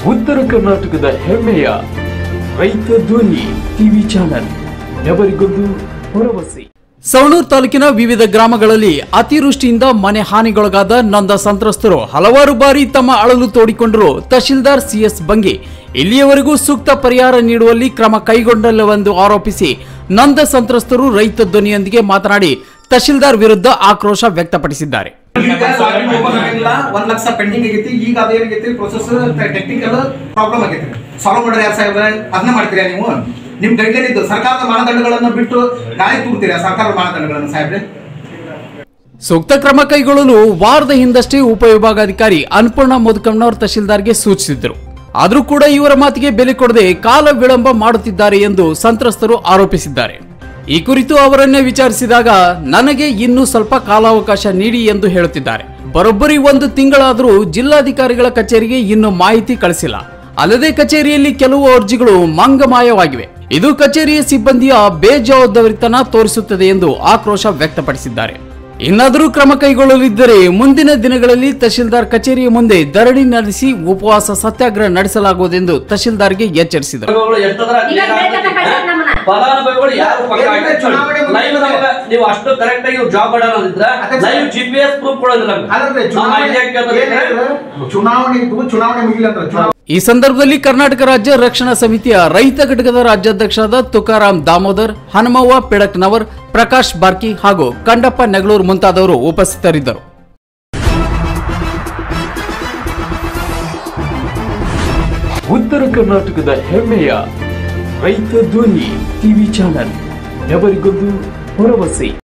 ಉತ್ತರ ಕರ್ನಾಟಕದ ಹೆಮ್ಮೆಯ ರೈತ ಧ್ವನಿ ಟಿವಿ ಚಾನಲ್ ನೆವರಿಗೊಂದು ಭರವಸೆ ಸವಣೂರು ತಾಲೂಕಿನ ವಿವಿಧ ಗ್ರಾಮಗಳಲ್ಲಿ ಅತಿವೃಷ್ಟಿಯಿಂದ ಮನೆ ಹಾನಿಗೊಳಗಾದ ನೊಂದ ಸಂತ್ರಸ್ತರು ಹಲವಾರು ಬಾರಿ ತಮ್ಮ ಅಳಲು ತೋಡಿಕೊಂಡರು ತಹಶೀಲ್ದಾರ್ ಸಿಎಸ್ ಬಂಗಿ ಇಲ್ಲಿಯವರೆಗೂ ಸೂಕ್ತ ಪರಿಹಾರ ನೀಡುವಲ್ಲಿ ಕ್ರಮ ಕೈಗೊಂಡಲ್ಲವೆಂದು ಆರೋಪಿಸಿ ನೊಂದ ಸಂತ್ರಸ್ತರು ರೈತ ಧ್ವನಿಯೊಂದಿಗೆ ಮಾತನಾಡಿ ತಹಶೀಲ್ದಾರ್ ವಿರುದ್ಧ ಆಕ್ರೋಶ ವ್ಯಕ್ತಪಡಿಸಿದ್ದಾರೆ ಈಗ ಲಾಗಿನ್ ಓಪನ್ ಆಗಿಲ್ಲ ಒಂದ್ ಲಕ್ಷ ಪೆಂಡಿಂಗ್ ಆಗೈತಿ ಈಗ ಅದೇನಾಗೈತಿ ಪ್ರೊಸೆಸ್ ಟೆಕ್ನಿಕಲ್ ಪ್ರಾಬ್ಲಮ್ ಆಗೈತಿ ಸಾಲ್ವ್ ಮಾಡ್ರಿ ಯಾರು ಸಾಹೇಬ್ರೆ ಅದನ್ನ ಮಾಡ್ತೀರಾ ನೀವು ನಿಮ್ ಗೈಡ್ಲೈನ್ ಇದ್ದು ಸರ್ಕಾರದ ಮಾನದಂಡಗಳನ್ನು ಬಿಟ್ಟು ಗಾಳಿ ತೂರ್ತೀರಾ ಸರ್ಕಾರದ ಮಾನದಂಡಗಳನ್ನು ಸಾಹೇಬ್ರೆ ಸೂಕ್ತ ಕ್ರಮ ಕೈಗೊಳ್ಳಲು ವಾರದ ಹಿಂದಷ್ಟೇ ಉಪವಿಭಾಗಾಧಿಕಾರಿ ಅನ್ನಪೂರ್ಣ ಮುದುಕಮ್ನವರ್ ತಹಶೀಲ್ದಾರ್ಗೆ ಸೂಚಿಸಿದ್ದರು ಆದರೂ ಕೂಡ ಇವರ ಮಾತಿಗೆ ಬೆಲೆ ಕೊಡದೆ ಕಾಲ ವಿಳಂಬ ಮಾಡುತ್ತಿದ್ದಾರೆ ಎಂದು ಸಂತ್ರಸ್ತರು ಆರೋಪಿಸಿದ್ದಾರೆ ಈ ಕುರಿತು ಅವರನ್ನೇ ವಿಚಾರಿಸಿದಾಗ ನನಗೆ ಇನ್ನೂ ಸ್ವಲ್ಪ ಕಾಲಾವಕಾಶ ನೀಡಿ ಎಂದು ಹೇಳುತ್ತಿದ್ದಾರೆ ಬರೋಬ್ಬರಿ ಒಂದು ತಿಂಗಳಾದರೂ ಜಿಲ್ಲಾಧಿಕಾರಿಗಳ ಕಚೇರಿಗೆ ಇನ್ನೂ ಮಾಹಿತಿ ಕಳಿಸಿಲ್ಲ ಅಲ್ಲದೆ ಕಚೇರಿಯಲ್ಲಿ ಕೆಲವು ಅರ್ಜಿಗಳು ಮಂಗಮಾಯವಾಗಿವೆ ಇದು ಕಚೇರಿಯ ಸಿಬ್ಬಂದಿಯ ಬೇಜವಾಬ್ದಾರಿತನ ತೋರಿಸುತ್ತದೆ ಎಂದು ಆಕ್ರೋಶ ವ್ಯಕ್ತಪಡಿಸಿದ್ದಾರೆ ಇನ್ನಾದರೂ ಕ್ರಮ ಕೈಗೊಳ್ಳಲಿದ್ದರೆ ಮುಂದಿನ ದಿನಗಳಲ್ಲಿ ತಹಶೀಲ್ದಾರ್ ಕಚೇರಿಯ ಮುಂದೆ ಧರಣಿ ನಡೆಸಿ ಉಪವಾಸ ಸತ್ಯಾಗ್ರಹ ನಡೆಸಲಾಗುವುದೆಂದು ತಹಶೀಲ್ದಾರ್ಗೆ ಎಚ್ಚರಿಸಿದರು ಫಲಾನುಭವಿಗಳು ಎಷ್ಟದ್ರ ಈಗ ಬೇಕಂತ ಕಳ್ಸೋದ್ ನಮ್ಮನ್ನ. ಫಲಾನುಭವಿಗಳು ಯಾರು ಪಕ್ಕ ಏನಿದೆ ಚುನಾವಣೆ ಮುಗಿದ ಲೈವ್ ನಮ್ಗೆ ನೀವು ಅಷ್ಟು ಕರೆಕ್ಟ್ ಆಗಿ ಜಾಬ್ ಮಾಡೋದಿದ್ರ ಅದೇ sir. Live G P S proof ಕೊಡೋದಿಲ್ಲ ನಮ್ಗೆ. ಅಲ್ಲಂದ್ರೆ ನಾವು ಮಾಹಿತಿ ಚುನಾವಣೆ ಹಾಕಿ ಕೇಳ್ತಾರೆ. ಏನಿದೆ? ಚುನಾವಣೆ ಇದ್ದು ಚುನಾವಣೆ ಮುಗಿಲ್ಲ ಅಂದ್ರೆ ಚುನಾವಣೆ ಈ ಸಂದರ್ಭದಲ್ಲಿ ಕರ್ನಾಟಕ ರಾಜ್ಯ ರಕ್ಷಣಾ ಸಮಿತಿಯ ರೈತ ಘಟಕದ ರಾಜ್ಯಾಧ್ಯಕ್ಷರಾದ ತುಕಾರಾಮ್ ದಾಮೋದರ್ ಹನುಮವ್ವ ಪಿಡಕ್ನವರ್ ಪ್ರಕಾಶ್ ಬಾರ್ಕಿ ಹಾಗೂ ಕಂಡಪ್ಪ ನೆಗಳೂರು ಮುಂತಾದವರು ಉಪಸ್ಥಿತರಿದ್ದರು ಉತ್ತರ ಕರ್ನಾಟಕದ ಹೆಮ್ಮೆಯ ರೈತ ಧ್ವನಿ ಟಿವಿ ಚಾನಲ್ ನೆವರಿಗೊಂದು ಭರವಸೆ